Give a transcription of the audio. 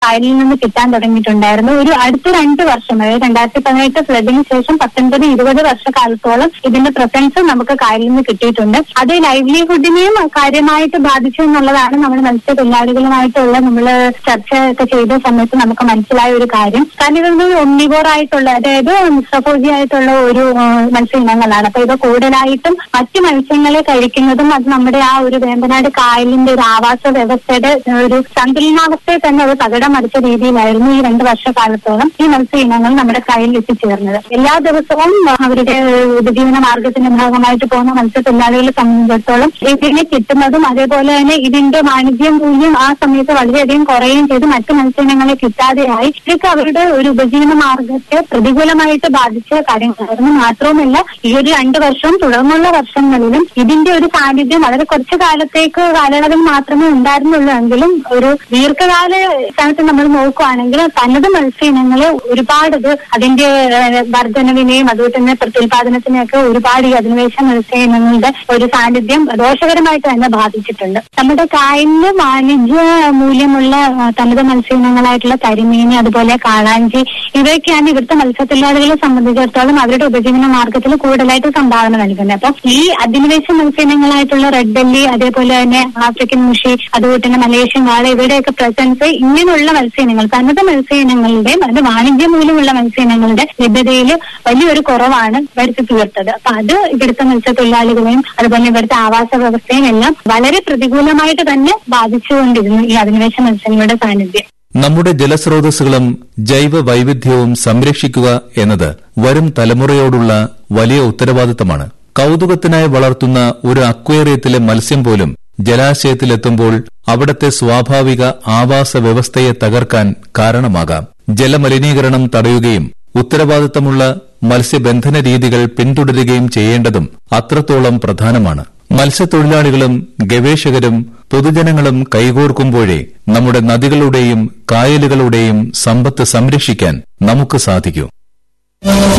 കായലിൽ നിന്ന് കിട്ടാൻ തുടങ്ങിയിട്ടുണ്ടായിരുന്നു ഒരു അടുത്ത രണ്ട് വർഷം അതായത് രണ്ടായിരത്തി പതിനെട്ട് ഫ്ലഡിന് ശേഷം പത്തൊൻപത് ഇരുപത് വർഷക്കാലത്തോളം ഇതിന്റെ പ്രസൻസ് നമുക്ക് കായലിൽ നിന്ന് കിട്ടിയിട്ടുണ്ട് അത് ലൈവ്ലിഹുഡിനെയും കാര്യമായിട്ട് ബാധിച്ചു എന്നുള്ളതാണ് നമ്മൾ മത്സ്യത്തൊഴിലാളികളുമായിട്ടുള്ള നമ്മൾ ചർച്ച ഒക്കെ ചെയ്ത സമയത്ത് നമുക്ക് മനസ്സിലായ ഒരു കാര്യം കാരണം ഇതൊന്നും ഒമ്നിവോർ ആയിട്ടുള്ള അതായത് മിശ്രഭോജി ആയിട്ടുള്ള ഒരു ആ, മത്സ്യ ഇനങ്ങളാണ് അപ്പൊ ഇത് കൂടുതലായിട്ടും മറ്റു മത്സ്യങ്ങളെ കഴിക്കുന്നതും അത് നമ്മുടെ ആ ഒരു വേമ്പനാട് കായലിന്റെ ഒരു ആവാസ വ്യവസ്ഥയുടെ ഒരു സന്തുലനാവസ്ഥയെ തന്നെ അത് തകിടം മറിച്ച രീതിയിലായിരുന്നു ഈ രണ്ട് വർഷക്കാലത്തോളം ഈ മത്സ്യ ഇനങ്ങൾ നമ്മുടെ കായലിൽ എത്തിച്ചേർന്നത് എല്ലാ ദിവസവും അവരുടെ ഉപജീവന മാർഗത്തിന്റെ ഭാഗമായിട്ട് പോകുന്ന മത്സ്യത്തൊഴിലാളികളെ സംബന്ധിച്ചിടത്തോളം ഇതിനെ കിട്ടുന്നതും അതേപോലെ തന്നെ ഇതിന്റെ വാണിജ്യ മൂല്യം ആ സമയത്ത് വളരെയധികം കുറയുകയും ചെയ്ത് മറ്റു മത്സ്യങ്ങളെ കിട്ടാതെയായി ഇതൊക്കെ അവരുടെ ഒരു ഉപജീവന മാർഗത്തെ പ്രതികൂലമായിട്ട് ബാധിച്ച കാര്യങ്ങളായിരുന്നു മാത്രവുമല്ല ഈ ഒരു രണ്ട് വർഷവും തുടർന്നുള്ള വർഷങ്ങളിലും ഇതിന്റെ ഒരു സാന്നിധ്യം വളരെ കുറച്ചു കാലത്തേക്ക് കാലയളവിൽ മാത്രമേ ഉണ്ടായിരുന്നുള്ളൂ എങ്കിലും ഒരു ദീർഘകാല സ്ഥാനത്ത് നമ്മൾ നോക്കുകയാണെങ്കിൽ തനത് മത്സ്യ ഇനങ്ങളെ ഒരുപാട് ഇത് അതിന്റെ ഏഹ്, വർധനവിനെയും അതുപോലെ തന്നെ പ്രത്യുൽപാദനത്തിനെയൊക്കെ ഒരുപാട് ഈ അധിനിവേശ മത്സ്യ ഇനങ്ങളുടെ ഒരു സാന്നിധ്യം ദോഷകരമായിട്ട് തന്നെ ബാധിച്ചിട്ടുണ്ട് നമ്മുടെ കായലില് വാണിജ്യ മൂല്യമുള്ള ആ, തനത് മത്സ്യ ഇനങ്ങളായിട്ടുള്ള കരിമീൻ അതുപോലെ കാളാഞ്ചി ഇവയൊക്കെയാണ് ഇവിടുത്തെ മത്സ്യത്തൊഴിലാളികളെ സംബന്ധിച്ചിടത്തോളം അവരുടെ ഉപജീവന മാർഗത്തിൽ കൂടുതലായിട്ട് സംഭാവന നൽകുന്നത് അപ്പൊ ഈ അധിനിവേശ മത്സ്യയിനങ്ങളായിട്ടുള്ള റെഡ് ബെല്ലി അതേപോലെ തന്നെ ആഫ്രിക്കൻ മുഷി അതുപോലെ തന്നെ മലേഷ്യൻ വാള ഇവരുടെയൊക്കെ പ്രസൻസ് ഇങ്ങനെയുള്ള മത്സ്യയിനങ്ങൾ തനത് മത്സ്യയിനങ്ങളുടെയും അത് വാണിജ്യ മൂല്യമുള്ള മത്സ്യയിനങ്ങളുടെ ലഭ്യതയിൽ വലിയൊരു കുറവാണ് വരുത്തി തീർത്തത് അപ്പൊ അത് ഇവിടുത്തെ മത്സ്യത്തൊഴിലാളികളെയും അതുപോലെ ഇവിടുത്തെ ആവാസ വ്യവസ്ഥയും എല്ലാം വളരെ പ്രതികൂലമായിട്ട് തന്നെ ബാധിച്ചുകൊണ്ടിരുന്നു ഈ അധിനിവേശ മത്സ്യങ്ങളുടെ സാന്നിധ്യം നമ്മുടെ ജലസ്രോതസ്സുകളും ജൈവ വൈവിധ്യവും സംരക്ഷിക്കുക എന്നത് വരും തലമുറയോടുള്ള വലിയ ഉത്തരവാദിത്തമാണ് കൗതുകത്തിനായി വളർത്തുന്ന ഒരു അക്വേറിയത്തിലെ മത്സ്യം പോലും ജലാശയത്തിലെത്തുമ്പോൾ അവിടത്തെ സ്വാഭാവിക ആവാസ വ്യവസ്ഥയെ തകർക്കാൻ കാരണമാകാം ജലമലിനീകരണം തടയുകയും ഉത്തരവാദിത്തമുള്ള മത്സ്യബന്ധന രീതികൾ പിന്തുടരുകയും ചെയ്യേണ്ടതും അത്രത്തോളം പ്രധാനമാണ് മത്സ്യത്തൊഴിലാളികളും ഗവേഷകരും പൊതുജനങ്ങളും കൈകോർക്കുമ്പോഴേ നമ്മുടെ നദികളുടെയും കായലുകളുടെയും സമ്പത്ത് സംരക്ഷിക്കാൻ നമുക്ക് സാധിക്കൂ